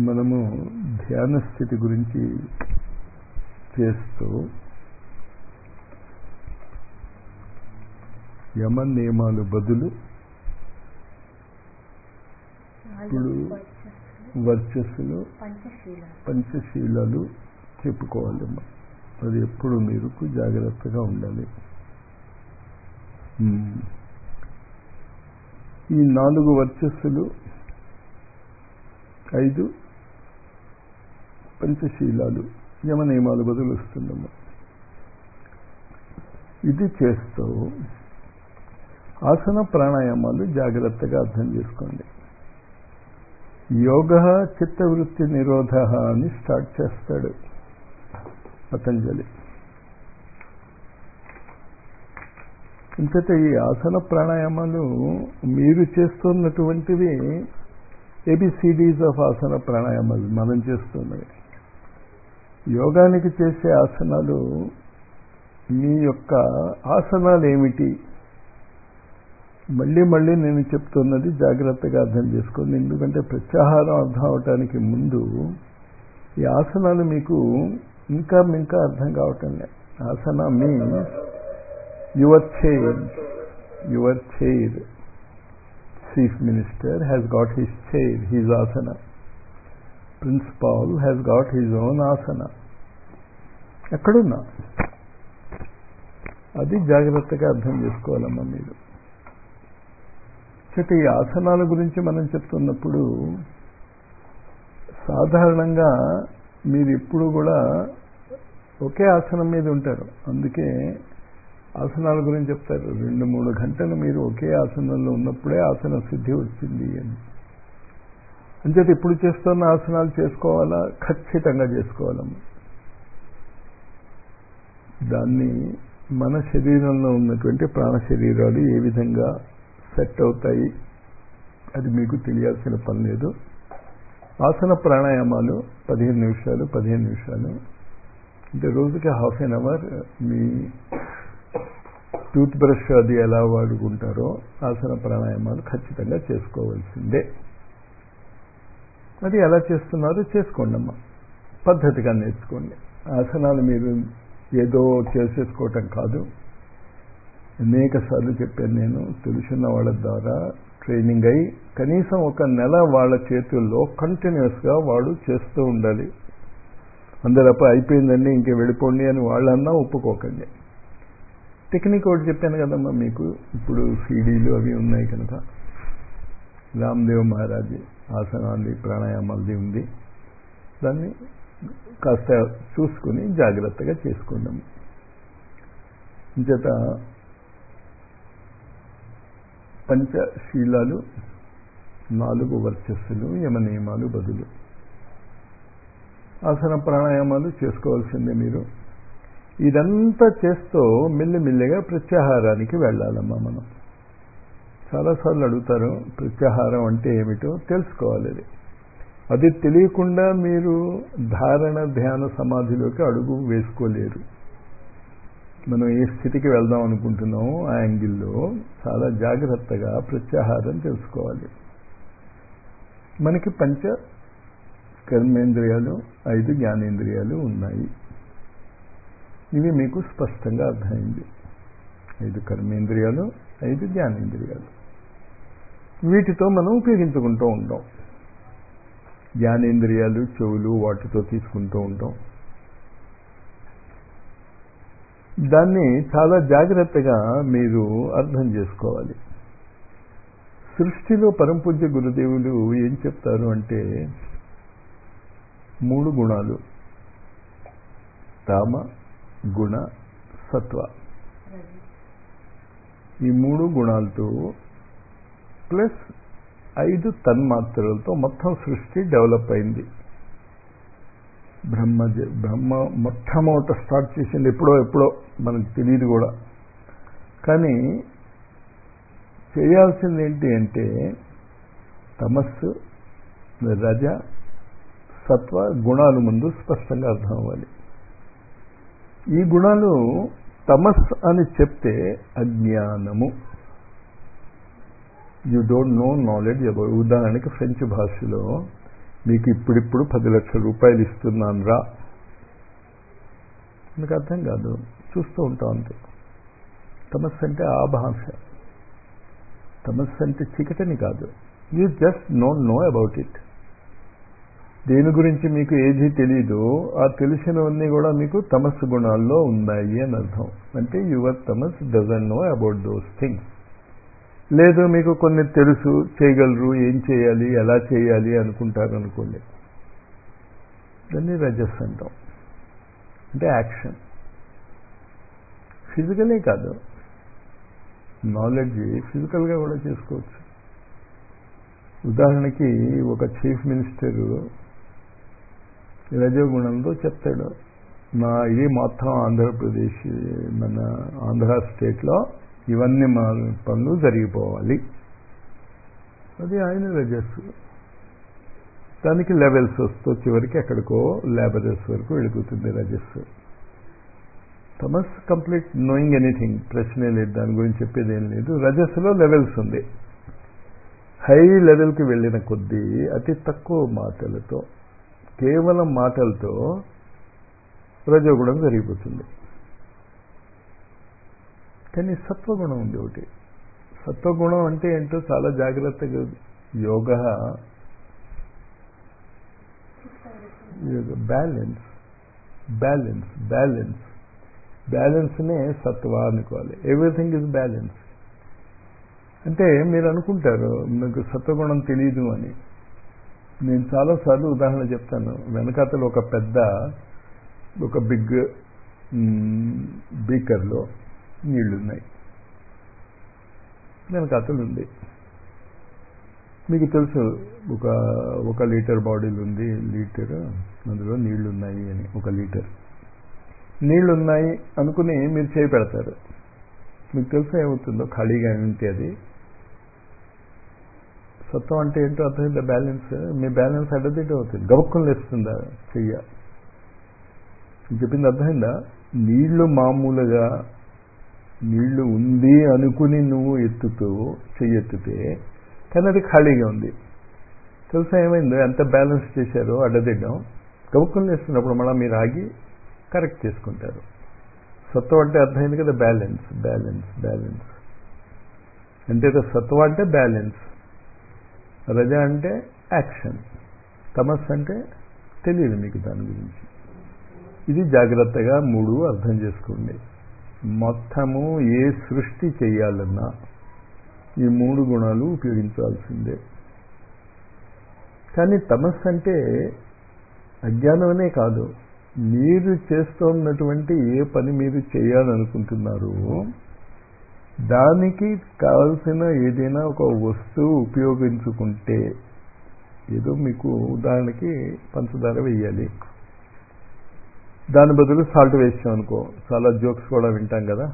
మనము ధ్యాన స్థితి గురించి చేస్తూ యమ నియమాలు బదులు ఇప్పుడు వర్చస్సులు పంచశీల పంచశీలాలు చెప్పుకోవాలమ్మా అది ఎప్పుడు మీరు జాగ్రత్తగా ఉండాలి ఉమ్. ఈ నాలుగు వర్చస్సులు ఐదు పంచశీలాలు యమ నియమాలు బదులు వస్తుందమ్మా ఇది చేస్తూ ఆసన ప్రాణాయామాలు జాగ్రత్తగా అర్థం చేసుకోండి యోగ చిత్తవృత్తి నిరోధ అని స్టార్ట్ చేస్తాడు పతంజలి ఇంతట ఈ ఆసన ప్రాణాయామాలు మీరు చేస్తున్నటువంటివి ఏబిసిడీస్ ఆఫ్ ఆసన ప్రాణాయామాలు మనం చేస్తున్నవి యోగానికి చేసే ఆసనాలు మీ యొక్క ఆసనాలు ఏమిటి మళ్ళీ మళ్ళీ నేను చెప్తున్నది జాగ్రత్తగా అర్థం చేసుకోండి ఎందుకంటే ప్రత్యాహారం అర్థం అవటానికి ముందు ఈ ఆసనాలు మీకు ఇంకా ఇంకా అర్థం కావటం లేదు ఆసన means your chair your chair chief minister has got his chair his ఆసన principal has got his own ఆసన ఎక్కడున్నా అది జాగ్రత్తగా అర్థం చేసుకోవాలమ్మా మీరు చెట్టు ఈ ఆసనాల గురించి మనం చెప్తున్నప్పుడు సాధారణంగా మీరు ఎప్పుడు కూడా ఒకే ఆసనం మీద ఉంటారు అందుకే ఆసనాల గురించి చెప్తారు రెండు మూడు గంటలు మీరు ఒకే ఆసనంలో ఉన్నప్పుడే ఆసన సిద్ధి వచ్చింది అని అంచేత ఇప్పుడు చేస్తున్న ఆసనాలు చేసుకోవాలా ఖచ్చితంగా చేసుకోవాలమ్మా దాన్ని మన శరీరంలో ఉన్నటువంటి ప్రాణ శరీరాలు ఏ విధంగా సెట్ అవుతాయి అది మీకు తెలియాల్సిన పని లేదు ఆసన ప్రాణాయామాలు పదిహేను నిమిషాలు పదిహేను నిమిషాలు అంటే రోజుకి హాఫ్ ఎన్ అవర్ మీ టూత్ బ్రష్ అది ఎలా వాడుకుంటారో ఆసన ప్రాణాయామాలు ఖచ్చితంగా చేసుకోవాల్సిందే అది ఎలా చేస్తున్నారో చేసుకోండి అమ్మా పద్ధతిగా నేర్చుకోండి ఆసనాలు మీరు ఏదో చేసేసుకోవటం కాదు అనేక సార్లు చెప్పాను నేను తెలుసున్న వాళ్ళ ద్వారా ట్రైనింగ్ అయి కనీసం ఒక నెల వాళ్ళ చేతుల్లో కంటిన్యూస్గా వాడు చేస్తూ ఉండాలి అందరప్ప అయిపోయిందండి ఇంకే వెళ్ళిపోండి అని వాళ్ళన్నా ఒప్పుకోకండి టెక్నిక్ ఒకటి చెప్పాను కదమ్మా మీకు ఇప్పుడు సీడీలు అవి ఉన్నాయి కనుక రామ్దేవ్ మహారాజ్ ఆసనాలు ప్రాణాయామాలది ఉంది దాన్ని కాస్త చూసుకుని జాగ్రత్తగా చేసుకుందాం ఇంచేత పంచశీలాలు నాలుగు వర్చస్సులు యమ నియమాలు బదులు ఆసన ప్రాణాయామాలు చేసుకోవాల్సిందే మీరు ఇదంతా చేస్తూ మెల్లిమెల్లిగా ప్రత్యాహారానికి వెళ్ళాలమ్మా మనం చాలాసార్లు అడుగుతారు ప్రత్యాహారం అంటే ఏమిటో తెలుసుకోవాలి అది అది తెలియకుండా మీరు ధారణ ధ్యాన సమాధిలోకి అడుగు వేసుకోలేరు మనం ఏ స్థితికి వెళ్దాం అనుకుంటున్నామో ఆ యాంగిల్లో చాలా జాగ్రత్తగా ప్రత్యాహారం తెలుసుకోవాలి మనకి పంచ కర్మేంద్రియాలు ఐదు జ్ఞానేంద్రియాలు ఉన్నాయి ఇవి మీకు స్పష్టంగా అర్థమైంది ఐదు కర్మేంద్రియాలు ఐదు జ్ఞానేంద్రియాలు వీటితో మనం ఉపయోగించుకుంటూ ఉంటాం జ్ఞానేంద్రియాలు చెవులు వాటితో తీసుకుంటూ ఉంటాం దాన్ని చాలా జాగ్రత్తగా మీరు అర్థం చేసుకోవాలి సృష్టిలో పరంపూజ్య గురుదేవులు ఏం చెప్తారు అంటే మూడు గుణాలు తామ గుణ సత్వ ఈ మూడు గుణాలతో ప్లస్ ఐదు తన్మాత్రలతో మొత్తం సృష్టి డెవలప్ అయింది బ్రహ్మ బ్రహ్మ మొట్టమొదట స్టార్ట్ చేసింది ఎప్పుడో ఎప్పుడో మనకు తెలియదు కూడా కానీ చేయాల్సింది ఏంటి అంటే తమస్సు రజ సత్వ గుణాలు ముందు స్పష్టంగా అర్థం అవ్వాలి ఈ గుణాలు తమస్ అని చెప్తే అజ్ఞానము you don't know knowledge about ఉదాహరణకి ఫ్రెంచ్ భాషలో మీకు ఇప్పుడిప్పుడు పది లక్షల రూపాయలు ఇస్తున్నాను రా మీకు అర్థం కాదు చూస్తూ ఉంటాం అంతే తమస్సు అంటే ఆ భాష తమస్సు అంటే చీకటని కాదు you just not know about it దేని గురించి మీకు ఏది తెలీదు ఆ తెలిసినవన్నీ కూడా మీకు తమస్సు గుణాల్లో ఉన్నాయి అని అర్థం అంటే యువర్ తమస్ doesn't know about those things లేదు మీకు కొన్ని తెలుసు చేయగలరు ఏం చేయాలి ఎలా చేయాలి అనుకుంటారు అనుకోండి దాన్ని రజస్ అంటాం అంటే యాక్షన్ ఫిజికలే కాదు నాలెడ్జ్ ఫిజికల్గా కూడా చేసుకోవచ్చు ఉదాహరణకి ఒక చీఫ్ మినిస్టర్ రజోగుణంతో చెప్తాడు మా ఇది మొత్తం ఆంధ్రప్రదేశ్ మన ఆంధ్ర స్టేట్లో ఇవన్నీ మా పనులు జరిగిపోవాలి అది ఆయన రజస్సు దానికి లెవెల్స్ వస్తూ చివరికి ఎక్కడికో లేబరస్ వరకు వెళ్ళిపోతుంది రజస్సు తమస్ కంప్లీట్ నోయింగ్ ఎనీథింగ్ ప్రశ్నే లేదు దాని గురించి చెప్పేది ఏం లేదు రజస్సులో లెవెల్స్ ఉంది హై లెవెల్కి వెళ్ళిన కొద్దీ అతి తక్కువ మాటలతో కేవలం మాటలతో రజోగుణం జరిగిపోతుంది కానీ సత్వగుణం ఉంది ఒకటి సత్వగుణం అంటే ఏంటో చాలా జాగ్రత్తగా యోగ బ్యాలెన్స్ బ్యాలెన్స్ బ్యాలెన్స్ బ్యాలెన్స్నే సత్వ అనుకోవాలి ఎవ్రీథింగ్ ఇస్ బ్యాలెన్స్ అంటే మీరు అనుకుంటారు మీకు సత్వగుణం తెలియదు అని నేను చాలాసార్లు ఉదాహరణ చెప్తాను వెనకాతలు ఒక పెద్ద ఒక బిగ్ బీకర్లో నీళ్లున్నాయి వెనకాతలు ఉంది మీకు తెలుసు ఒక ఒక లీటర్ బాటిల్ ఉంది లీటర్ అందులో నీళ్లు ఉన్నాయి అని ఒక లీటర్ నీళ్లు ఉన్నాయి అనుకుని మీరు చేయి పెడతారు మీకు తెలుసు ఏమవుతుందో ఖాళీగా ఉంటే అది సత్వం అంటే ఏంటో అర్థమైందా బ్యాలెన్స్ మీ బ్యాలెన్స్ అడ్డదిడ్డ అవుతుంది గబక్కులు లేస్తుందా చెయ్య చెప్పింది అర్థమైందా నీళ్లు మామూలుగా నీళ్లు ఉంది అనుకుని నువ్వు ఎత్తుతూ చెయ్యెత్తితే కానీ అది ఖాళీగా ఉంది తెలుసా ఏమైందో ఎంత బ్యాలెన్స్ చేశారో అడ్డదిడ్డం గబుక్కులు వేస్తున్నప్పుడు మళ్ళీ మీరు ఆగి కరెక్ట్ చేసుకుంటారు సత్వం అంటే అర్థమైంది కదా బ్యాలెన్స్ బ్యాలెన్స్ బ్యాలెన్స్ అంటే సత్వం అంటే బ్యాలెన్స్ రజ అంటే యాక్షన్ తమస్ అంటే తెలియదు మీకు దాని గురించి ఇది జాగ్రత్తగా మూడు అర్థం చేసుకోండి మొత్తము ఏ సృష్టి చేయాలన్నా ఈ మూడు గుణాలు ఉపయోగించాల్సిందే కానీ తమస్సు అంటే అజ్ఞానమనే కాదు మీరు చేస్తున్నటువంటి ఏ పని మీరు చేయాలనుకుంటున్నారో దానికి కావలసిన ఏదైనా ఒక వస్తువు ఉపయోగించుకుంటే ఏదో మీకు ఉదాహరణకి పంచదార వేయాలి దాని బదులు సాల్ట్ వేసాం అనుకో చాలా జోక్స్ కూడా వింటాం కదా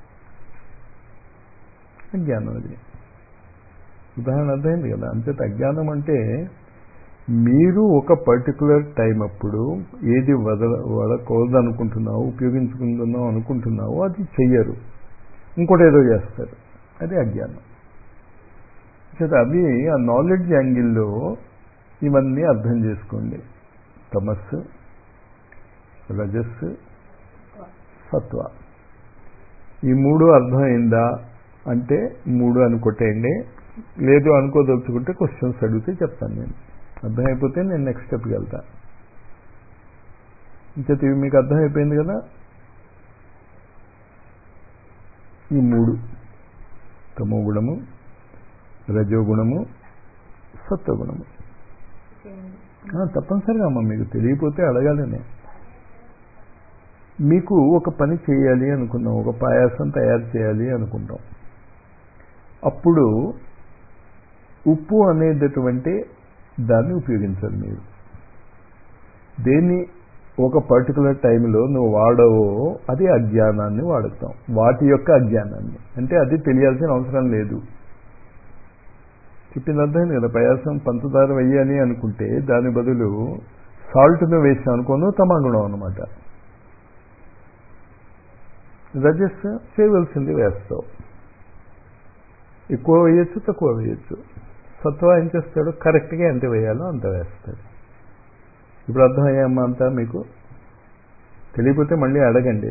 అజ్ఞానం అది ఉదాహరణ అర్థమైంది కదా అంతేత అజ్ఞానం అంటే మీరు ఒక పర్టికులర్ టైం అప్పుడు ఏది వదల వదలకూడదనుకుంటున్నావు ఉపయోగించుకుంటున్నావు అనుకుంటున్నావో అది చెయ్యరు ఇంకోటి ఏదో చేస్తారు అది అజ్ఞానం చేత అవి ఆ నాలెడ్జ్ యాంగిల్లో ఇవన్నీ అర్థం చేసుకోండి తమస్సు రజస్సు సత్వ ఈ మూడు అర్థమైందా అంటే మూడు అని కొట్టేయండి లేదు అనుకోదలుచుకుంటే క్వశ్చన్స్ అడిగితే చెప్తాను నేను అర్థమైపోతే నేను నెక్స్ట్ స్టెప్కి వెళ్తా ఇంకైతే ఇవి మీకు అర్థమైపోయింది కదా ఈ మూడు తమో గుణము రజోగుణము సత్వగుణము తప్పనిసరిగా అమ్మ మీకు తెలియపోతే అడగాలనే మీకు ఒక పని చేయాలి అనుకున్నాం ఒక పాయాసం తయారు చేయాలి అనుకుంటాం అప్పుడు ఉప్పు అనేటటువంటి దాన్ని ఉపయోగించాలి మీరు దేన్ని ఒక పర్టికులర్ టైంలో నువ్వు వాడవో అది అజ్ఞానాన్ని వాడుతాం వాటి యొక్క అజ్ఞానాన్ని అంటే అది తెలియాల్సిన అవసరం లేదు చెప్పింది అర్థమైంది కదా ప్రయాసం పంచదార వెయ్యాలి అనుకుంటే దాని బదులు సాల్ట్ను వేసాం అనుకోను తమాగుణం అనమాట రజస్ చేయవలసింది వేస్తావు ఎక్కువ వేయచ్చు తక్కువ వేయచ్చు సత్వ ఏం చేస్తాడు కరెక్ట్గా ఎంత వేయాలో అంత వేస్తాడు ఇప్పుడు అర్థమయ్యామా అంతా మీకు తెలియకపోతే మళ్ళీ అడగండి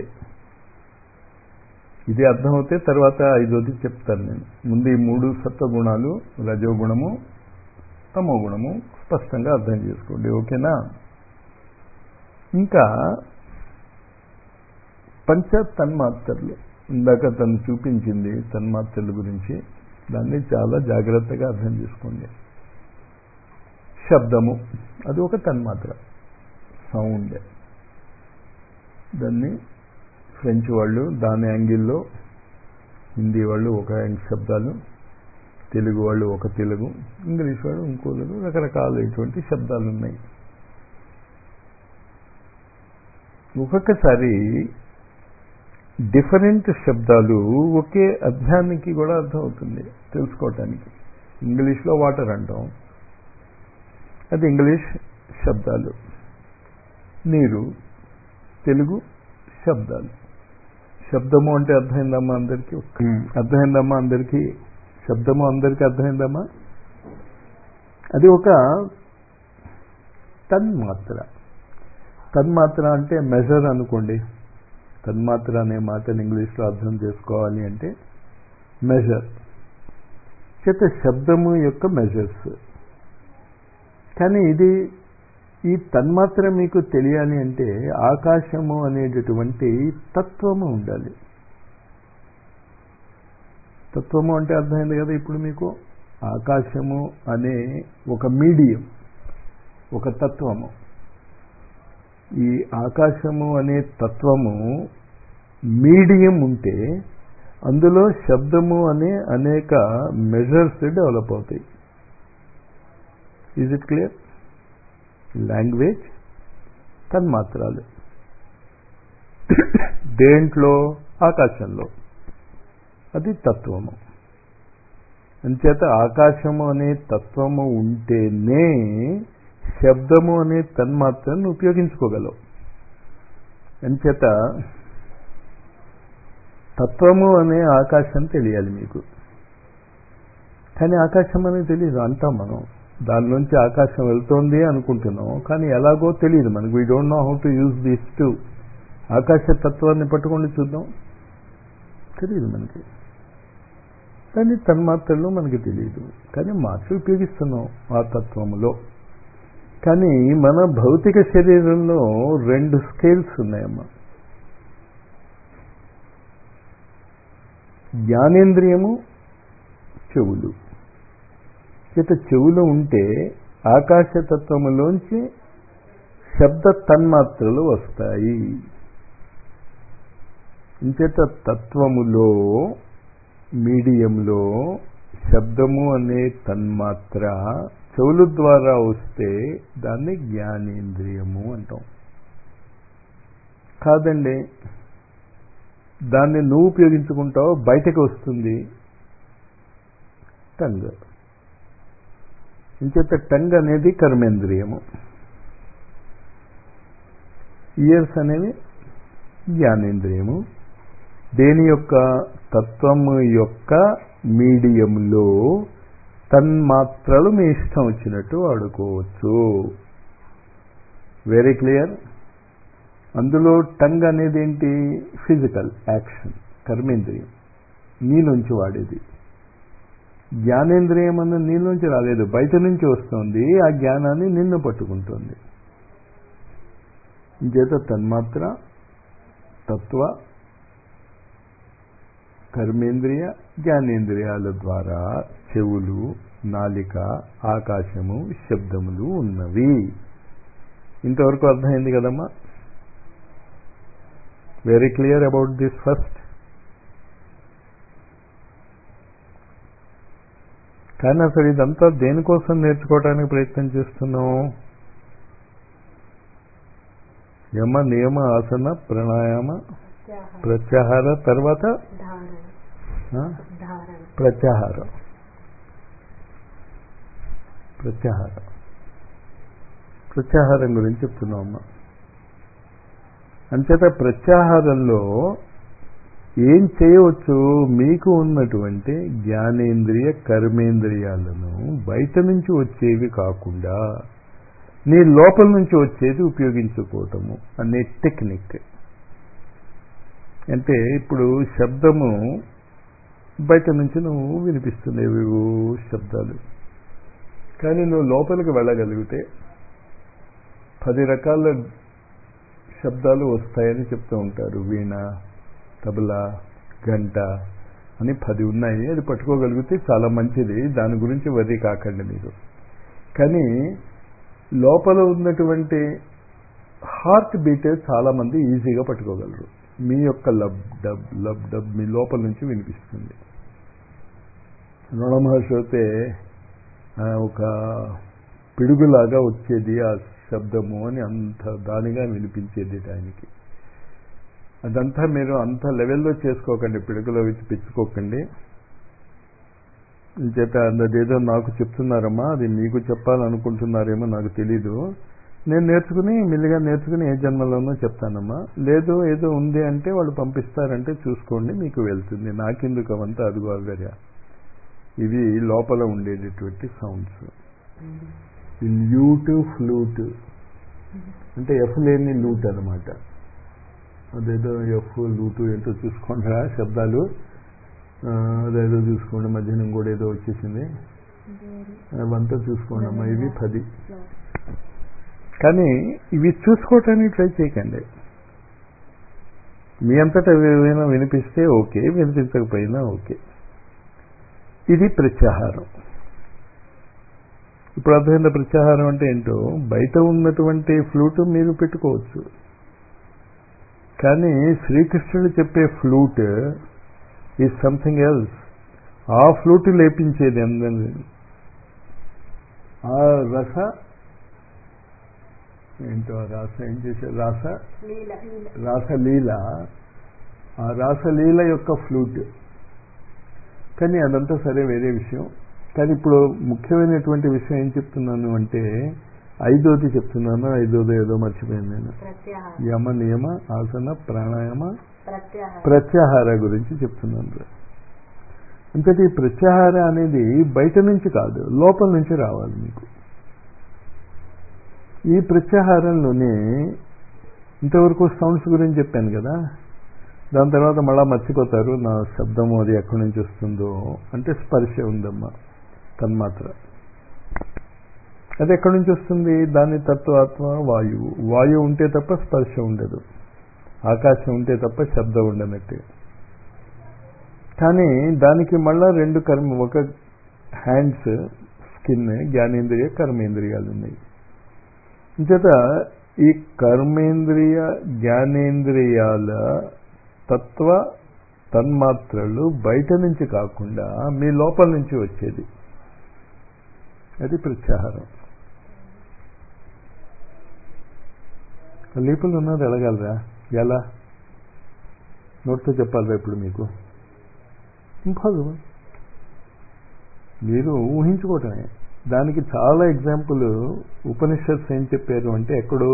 ఇది అర్థమవుతే తర్వాత ఐదోది చెప్తాను నేను ముందు ఈ మూడు సత్వగుణాలు రజోగుణము తమో గుణము స్పష్టంగా అర్థం చేసుకోండి ఓకేనా ఇంకా పంచ తన్మాత్రలు ఇందాక తను చూపించింది తన్మాత్రల గురించి దాన్ని చాలా జాగ్రత్తగా అర్థం చేసుకోండి శబ్దము అది ఒక తన్మాత్ర సౌండ్ దాన్ని ఫ్రెంచ్ వాళ్ళు దాని యాంగిల్లో హిందీ వాళ్ళు ఒక శబ్దాలు తెలుగు వాళ్ళు ఒక తెలుగు ఇంగ్లీష్ వాళ్ళు ఇంకో తెలుగు రకరకాలైనటువంటి శబ్దాలు ఉన్నాయి ఒక్కొక్కసారి డిఫరెంట్ శబ్దాలు ఒకే అర్థానికి కూడా అర్థమవుతుంది తెలుసుకోవటానికి ఇంగ్లీష్లో వాటర్ అంటాం అది ఇంగ్లీష్ శబ్దాలు నీరు తెలుగు శబ్దాలు శబ్దము అంటే అర్థమైందమ్మా అందరికీ అర్థమైందమ్మా అందరికీ శబ్దము అందరికీ అర్థమైందమ్మా అది ఒక తన్మాత్ర తన్మాత్ర అంటే మెజర్ అనుకోండి తన్మాత్ర అనే మాటను ఇంగ్లీష్లో అర్థం చేసుకోవాలి అంటే మెజర్ చేత శబ్దము యొక్క మెజర్స్ కానీ ఇది ఈ తన్మాత్ర మీకు తెలియాలి అంటే ఆకాశము అనేటటువంటి తత్వము ఉండాలి తత్వము అంటే అర్థమైంది కదా ఇప్పుడు మీకు ఆకాశము అనే ఒక మీడియం ఒక తత్వము ఈ ఆకాశము అనే తత్వము మీడియం ఉంటే అందులో శబ్దము అనే అనేక మెజర్స్ డెవలప్ అవుతాయి ఈజ్ ఇట్ క్లియర్ లాంగ్వేజ్ తన్మాత్రాలు దేంట్లో ఆకాశంలో అది తత్వము అంచేత ఆకాశము అనే తత్వము ఉంటేనే శబ్దము అనే తన్మాత్రను ఉపయోగించుకోగలవు అంచేత తత్వము అనే ఆకాశం తెలియాలి మీకు కానీ ఆకాశం అనేది తెలియదు అంటాం మనం దానిలోంచి ఆకాశం వెళ్తోంది అనుకుంటున్నాం కానీ ఎలాగో తెలియదు మనకు we don't know how to use this to ఆకాశ తత్వాన్ని పట్టుకొని చూద్దాం తెలియదు మనకి కానీ తన్మాత్రలు మనకి తెలియదు కానీ మార్చి ఉపయోగిస్తున్నాం ఆ తత్వములో కానీ మన భౌతిక శరీరంలో రెండు స్కేల్స్ ఉన్నాయమ్మా జ్ఞానేంద్రియము చెవులు చేత చెవులు ఉంటే ఆకాశతత్వములోంచి శబ్ద తన్మాత్రలు వస్తాయి ఇంచేత తత్వములో మీడియంలో శబ్దము అనే తన్మాత్ర చెవుల ద్వారా వస్తే దాన్ని జ్ఞానేంద్రియము అంటాం కాదండి దాన్ని నువ్వు ఉపయోగించుకుంటావు బయటకు వస్తుంది టంగ్ ఇంచేత టంగ్ అనేది కర్మేంద్రియము ఇయర్స్ అనేవి జ్ఞానేంద్రియము దేని యొక్క తత్వము యొక్క మీడియంలో తన్మాత్రలు మీ ఇష్టం వచ్చినట్టు వాడుకోవచ్చు వెరీ క్లియర్ అందులో టంగ్ అనేది ఏంటి ఫిజికల్ యాక్షన్ కర్మేంద్రియం నీలోంచి వాడేది జ్ఞానేంద్రియం అన్న నీలోంచి రాలేదు బయట నుంచి వస్తుంది ఆ జ్ఞానాన్ని నిన్ను పట్టుకుంటుంది చేత తన్మాత్ర తత్వ కర్మేంద్రియ జ్ఞానేంద్రియాల ద్వారా చెవులు నాలిక ఆకాశము శబ్దములు ఉన్నవి ఇంతవరకు అర్థమైంది కదమ్మా very clear about this first కానీ అసలు ఇదంతా దేనికోసం నేర్చుకోవడానికి ప్రయత్నం చేస్తున్నాం యమ నియమ ఆసన ప్రాణాయామ ప్రత్యాహార తర్వాత ప్రత్యాహారం ప్రత్యాహారం ప్రత్యాహారం గురించి చెప్తున్నాం అమ్మా అంచేత ప్రత్యాహారంలో ఏం చేయవచ్చు మీకు ఉన్నటువంటి జ్ఞానేంద్రియ కర్మేంద్రియాలను బయట నుంచి వచ్చేవి కాకుండా నీ లోపల నుంచి వచ్చేది ఉపయోగించుకోవటము అనే టెక్నిక్ అంటే ఇప్పుడు శబ్దము బయట నుంచి నువ్వు వినిపిస్తుండేవివో శబ్దాలు కానీ నువ్వు లోపలికి వెళ్ళగలిగితే పది రకాల శబ్దాలు వస్తాయని చెప్తూ ఉంటారు వీణ తబలా గంట అని పది ఉన్నాయి అది పట్టుకోగలిగితే చాలా మంచిది దాని గురించి వరి కాకండి మీరు కానీ లోపల ఉన్నటువంటి హార్ట్ బీట్ చాలా మంది ఈజీగా పట్టుకోగలరు మీ యొక్క లబ్ డబ్ లబ్ డబ్ మీ లోపల నుంచి వినిపిస్తుంది మహర్షి అయితే ఒక పిడుగులాగా వచ్చేది ఆ శబ్దము అని అంత దానిగా వినిపించేది ఆయనకి అదంతా మీరు అంత లెవెల్లో చేసుకోకండి పిడుగులో పిచ్చుకోకండి చేత అదేదో నాకు చెప్తున్నారమ్మా అది మీకు చెప్పాలనుకుంటున్నారేమో నాకు తెలీదు నేను నేర్చుకుని మెల్లిగా నేర్చుకుని ఏ జన్మలోనో చెప్తానమ్మా లేదు ఏదో ఉంది అంటే వాళ్ళు పంపిస్తారంటే చూసుకోండి మీకు వెళ్తుంది నాకెందుకు అవంతా అదిగో అవ్వర్య ఇవి లోపల ఉండేటటువంటి సౌండ్స్ ల్యూట్ ఫ్లూట్ అంటే ఎఫ్ లేని లూట్ అనమాట అదేదో ఎఫ్ లూటు ఏంటో చూసుకోండి శబ్దాలు అదేదో చూసుకోండి మధ్యాహ్నం కూడా ఏదో వచ్చేసింది అవంతా చూసుకోండి అమ్మా ఇవి పది కానీ ఇవి చూసుకోవటానికి ట్రై చేయకండి మీ అంతటా ఏమైనా వినిపిస్తే ఓకే వినిపించకపోయినా ఓకే ఇది ప్రత్యాహారం ఇప్పుడు అర్థమైన ప్రత్యాహారం అంటే ఏంటో బయట ఉన్నటువంటి ఫ్లూట్ మీరు పెట్టుకోవచ్చు కానీ శ్రీకృష్ణుడు చెప్పే ఫ్లూట్ ఈజ్ సంథింగ్ ఎల్స్ ఆ ఫ్లూట్ లేపించేది అందరి ఆ రస ఏంటో రాస ఏం చేశారు రాస రాసలీల ఆ రాసలీల యొక్క ఫ్లూట్ కానీ అదంతా సరే వేరే విషయం కానీ ఇప్పుడు ముఖ్యమైనటువంటి విషయం ఏం చెప్తున్నాను అంటే ఐదోది చెప్తున్నాను ఐదోది ఏదో మర్చిపోయాను నేను యమ నియమ ఆసన ప్రాణాయామ ప్రత్యాహార గురించి చెప్తున్నాను అంతటి ప్రత్యాహార అనేది బయట నుంచి కాదు లోపల నుంచి రావాలి మీకు ఈ ప్రత్యాహారంలోనే ఇంతవరకు సౌండ్స్ గురించి చెప్పాను కదా దాని తర్వాత మళ్ళా మర్చిపోతారు నా శబ్దము అది ఎక్కడి నుంచి వస్తుందో అంటే స్పర్శ ఉందమ్మా తన్మాత్ర అది ఎక్కడి నుంచి వస్తుంది దాని తత్వాత్మ వాయువు వాయువు ఉంటే తప్ప స్పర్శ ఉండదు ఆకాశం ఉంటే తప్ప శబ్దం ఉండనట్టే కానీ దానికి మళ్ళా రెండు కర్మ ఒక హ్యాండ్స్ స్కిన్ జ్ఞానేంద్రియ కర్మేంద్రియాలు ఉన్నాయి చేత ఈ కర్మేంద్రియ జ్ఞానేంద్రియాల తత్వ తన్మాత్రలు బయట నుంచి కాకుండా మీ లోపల నుంచి వచ్చేది అది ప్రత్యాహారం లీపులు ఉన్నది ఎలాగలరా ఎలా నోట్తో చెప్పాలిరా ఇప్పుడు మీకు ఇంపాసిబుల్ మీరు ఊహించుకోవటమే దానికి చాలా ఎగ్జాంపుల్ ఉపనిషత్స్ ఏం చెప్పారు అంటే ఎక్కడో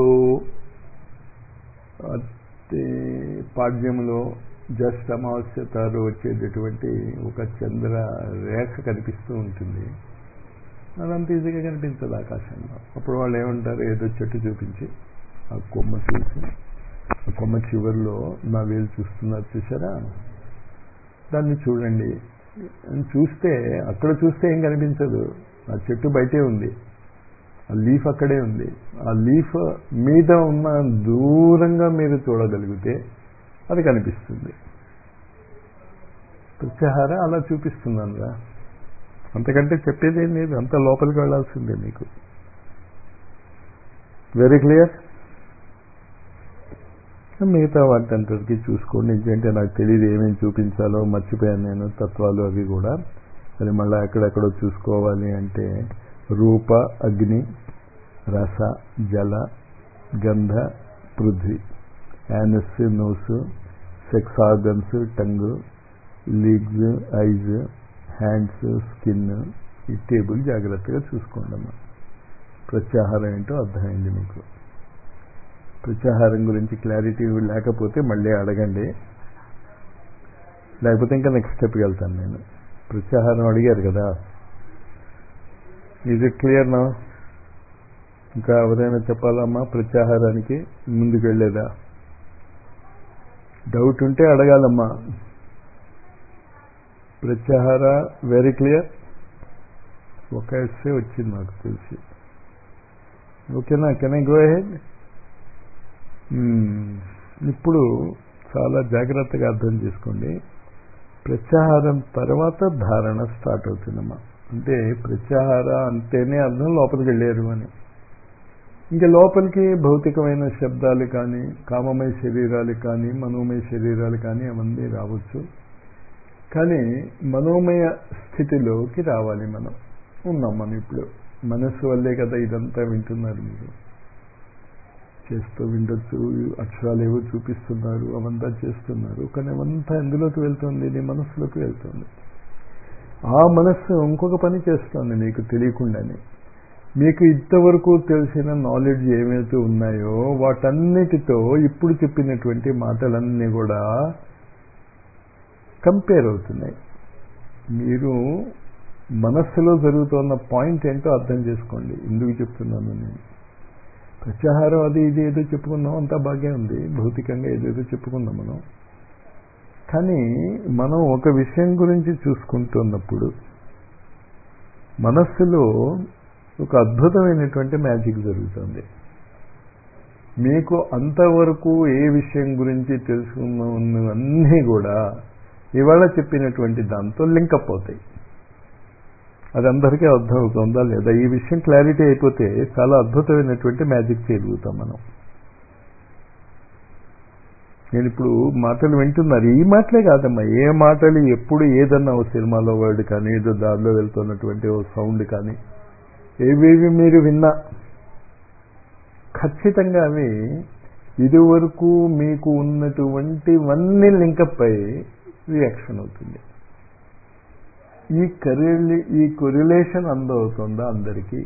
పాడ్యంలో జస్ట్ అమావాస్య తారు వచ్చేటటువంటి ఒక చంద్ర రేఖ కనిపిస్తూ ఉంటుంది అదంత ఈజీగా కనిపించదు ఆకాశంలో అప్పుడు వాళ్ళు ఏమంటారు ఏదో చెట్టు చూపించి ఆ కొమ్మ చూసి ఆ కొమ్మ చివరిలో నా వేలు చూస్తున్నారు చూసారా దాన్ని చూడండి చూస్తే అక్కడ చూస్తే ఏం కనిపించదు ఆ చెట్టు బయటే ఉంది ఆ లీఫ్ అక్కడే ఉంది ఆ లీఫ్ మీద ఉన్న దూరంగా మీరు చూడగలిగితే అది కనిపిస్తుంది ప్రత్యాహార అలా చూపిస్తున్నాను రా అంతకంటే చెప్పేదేం లేదు అంత లోపలికి వెళ్లాల్సిందే మీకు వెరీ క్లియర్ మిగతా వాటంతటికి చూసుకోండి ఎందుకంటే నాకు తెలియదు ఏమేమి చూపించాలో మర్చిపోయాను నేను తత్వాలు అవి కూడా అది మళ్ళీ ఎక్కడెక్కడో చూసుకోవాలి అంటే రూప అగ్ని రస జల గంధ పృథ్వీ anus nose sex organs tongue legs eyes hands skin ఈ టేబుల్ జాగ్రత్తగా చూసుకోండి అమ్మా ప్రత్యాహారం ఏంటో అర్థమైంది మీకు ప్రత్యాహారం గురించి క్లారిటీ లేకపోతే మళ్ళీ అడగండి లేకపోతే ఇంకా నెక్స్ట్ స్టెప్కి వెళ్తాను నేను ప్రత్యాహారం అడిగారు కదా ఈజ్ ఇట్ క్లియర్ నా ఇంకా ఎవరైనా చెప్పాలమ్మా ప్రత్యాహారానికి ముందుకు వెళ్ళేదా డౌట్ ఉంటే అడగాలమ్మా ప్రత్యాహార వెరీ క్లియర్ ఒక ఎస్సే వచ్చింది నాకు తెలిసి ఓకేనా కెన్ ఐ గో హెడ్ ఇప్పుడు చాలా జాగ్రత్తగా అర్థం చేసుకోండి ప్రత్యాహారం తర్వాత ధారణ స్టార్ట్ అవుతుందమ్మా అంటే ప్రత్యాహార అంటేనే అర్థం లోపలికి వెళ్ళారు అని ఇంకా లోపలికి భౌతికమైన శబ్దాలు కానీ కామమయ శరీరాలు కానీ మనోమయ శరీరాలు కానీ అవన్నీ రావచ్చు కానీ మనోమయ స్థితిలోకి రావాలి మనం ఉన్నాం మనం ఇప్పుడు మనస్సు వల్లే కదా ఇదంతా వింటున్నారు మీరు చేస్తూ విండొచ్చు అక్షరాలు ఏవో చూపిస్తున్నారు అవంతా చేస్తున్నారు కానీ అవంతా ఎందులోకి వెళ్తుంది నీ మనస్సులోకి వెళ్తుంది ఆ మనస్సు ఇంకొక పని చేస్తుంది మీకు తెలియకుండానే మీకు ఇంతవరకు తెలిసిన నాలెడ్జ్ ఏమైతే ఉన్నాయో వాటన్నిటితో ఇప్పుడు చెప్పినటువంటి మాటలన్నీ కూడా కంపేర్ అవుతున్నాయి మీరు మనస్సులో జరుగుతున్న పాయింట్ ఏంటో అర్థం చేసుకోండి ఎందుకు చెప్తున్నాను నేను ప్రత్యాహారం అది ఇది ఏదో చెప్పుకున్నాం అంతా బాగా ఉంది భౌతికంగా ఏదేదో చెప్పుకున్నాం మనం కానీ మనం ఒక విషయం గురించి చూసుకుంటున్నప్పుడు మనస్సులో ఒక అద్భుతమైనటువంటి మ్యాజిక్ జరుగుతుంది మీకు అంతవరకు ఏ విషయం గురించి తెలుసుకున్నవన్నీ కూడా ఇవాళ చెప్పినటువంటి దాంతో లింకప్ అవుతాయి అది అందరికీ అర్థం అవుతుందా లేదా ఈ విషయం క్లారిటీ అయిపోతే చాలా అద్భుతమైనటువంటి మ్యాజిక్ చేయగలుగుతాం మనం నేను ఇప్పుడు మాటలు వింటున్నారు ఈ మాటలే కాదమ్మా ఏ మాటలు ఎప్పుడు ఏదన్నా ఓ సినిమాలో వర్డ్ కానీ ఏదో దారిలో వెళ్తున్నటువంటి ఓ సౌండ్ కానీ ఏవేవి మీరు విన్నా ఖచ్చితంగా అవి ఇదివరకు మీకు ఉన్నటువంటివన్నీ లింకప్ అయి రియాక్షన్ అవుతుంది ఈ కరిలి ఈ కొరిలేషన్ అందవుతుందా అందరికీ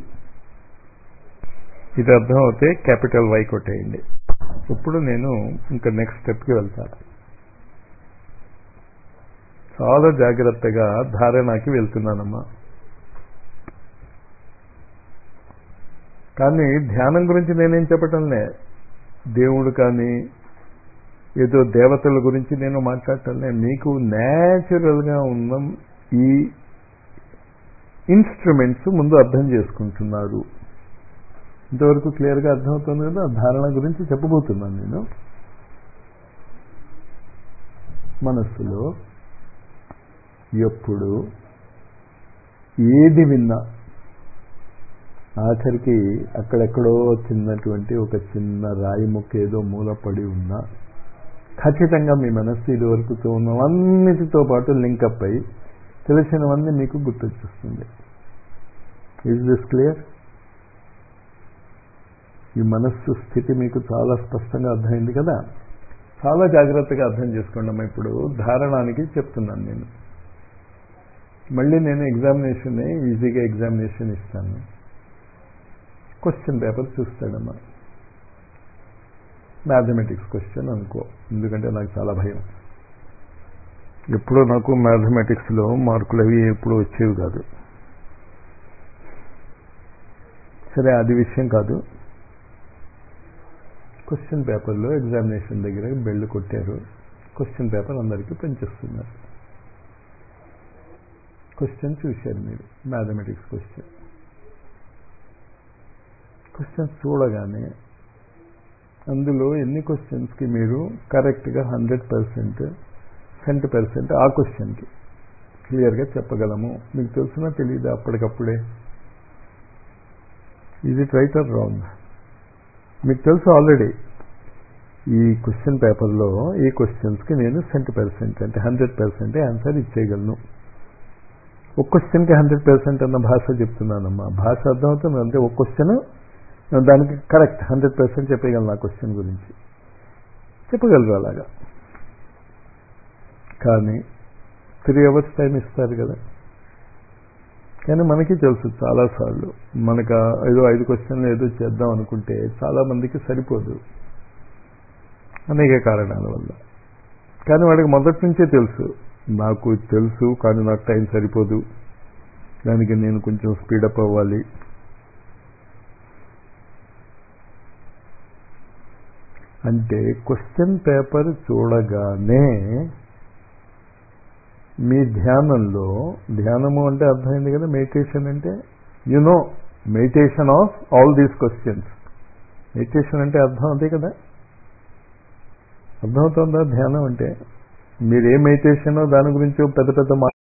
ఇది అర్థం అవుతే క్యాపిటల్ వై కొట్టేయండి ఇప్పుడు నేను ఇంకా నెక్స్ట్ స్టెప్కి వెళ్తాను చాలా జాగ్రత్తగా ధారణకి వెళ్తున్నానమ్మా కానీ ధ్యానం గురించి నేనేం చెప్పటంలే దేవుడు కానీ ఏదో దేవతల గురించి నేను మాట్లాడటంలే మీకు న్యాచురల్గా ఉన్న ఈ ఇన్స్ట్రుమెంట్స్ ముందు అర్థం చేసుకుంటున్నారు ఇంతవరకు క్లియర్గా అర్థమవుతుంది కదా ధారణ గురించి చెప్పబోతున్నాను నేను మనస్సులో ఎప్పుడు ఏది విన్నా ఆఖరికి అక్కడెక్కడో చిన్నటువంటి ఒక చిన్న రాయి ముక్క ఏదో మూలపడి ఉన్నా ఖచ్చితంగా మీ మనస్సు ఇది వరకుతో ఉన్నవన్నిటితో పాటు లింకప్ అయి తెలిసినవన్నీ మీకు గుర్తొచ్చేస్తుంది ఈజ్ దిస్ క్లియర్ ఈ మనస్సు స్థితి మీకు చాలా స్పష్టంగా అర్థమైంది కదా చాలా జాగ్రత్తగా అర్థం చేసుకోండి అమ్మా ఇప్పుడు ధారణానికి చెప్తున్నాను నేను మళ్ళీ నేను ఎగ్జామినేషన్ ఈజీగా ఎగ్జామినేషన్ ఇస్తాను క్వశ్చన్ పేపర్ చూస్తాడమ్మా మ్యాథమెటిక్స్ క్వశ్చన్ అనుకో ఎందుకంటే నాకు చాలా భయం ఎప్పుడో నాకు మ్యాథమెటిక్స్లో మార్కులు అవి ఎప్పుడూ వచ్చేవి కాదు సరే అది విషయం కాదు క్వశ్చన్ పేపర్లో ఎగ్జామినేషన్ దగ్గర బెల్డ్ కొట్టారు క్వశ్చన్ పేపర్ అందరికీ పనిచేస్తున్నారు క్వశ్చన్ చూశారు మీరు మ్యాథమెటిక్స్ క్వశ్చన్ క్వశ్చన్స్ చూడగానే అందులో ఎన్ని క్వశ్చన్స్కి మీరు కరెక్ట్గా హండ్రెడ్ పర్సెంట్ సెంట్ పర్సెంట్ ఆ క్వశ్చన్కి క్లియర్గా చెప్పగలము మీకు తెలుసునా తెలియదు అప్పటికప్పుడే is it right or wrong మీకు తెలుసు ఆల్రెడీ ఈ క్వశ్చన్ పేపర్లో ఈ క్వశ్చన్స్కి నేను సెంట్ పర్సెంట్ అంటే హండ్రెడ్ పర్సెంట్ ఆన్సర్ ఇచ్చేయగలను ఒక క్వశ్చన్కి హండ్రెడ్ పర్సెంట్ అన్న భాష చెప్తున్నానమ్మా భాష అర్థమవుతుంది అంటే ఒక క్వశ్చన్ దానికి కరెక్ట్ హండ్రెడ్ పర్సెంట్ చెప్పగలను ఆ క్వశ్చన్ గురించి చెప్పగలరు అలాగా కానీ త్రీ అవర్స్ టైం ఇస్తారు కదా కానీ మనకి తెలుసు చాలాసార్లు మనకు ఏదో ఐదు క్వశ్చన్లు ఏదో చేద్దాం అనుకుంటే చాలా మందికి సరిపోదు అనేక కారణాల వల్ల కానీ వాడికి మొదటి నుంచే తెలుసు నాకు తెలుసు కానీ నాకు టైం సరిపోదు దానికి నేను కొంచెం స్పీడప్ అవ్వాలి అంటే క్వశ్చన్ పేపర్ చూడగానే మీ ధ్యానంలో ధ్యానము అంటే అర్థమైంది కదా మెడిటేషన్ అంటే you know meditation of all these questions meditation అంటే అర్థం అదే కదా అర్థమవుతుందా ధ్యానం అంటే మీరు ఏ మెడిటేషన్ దాని గురించి పెద్ద పెద్ద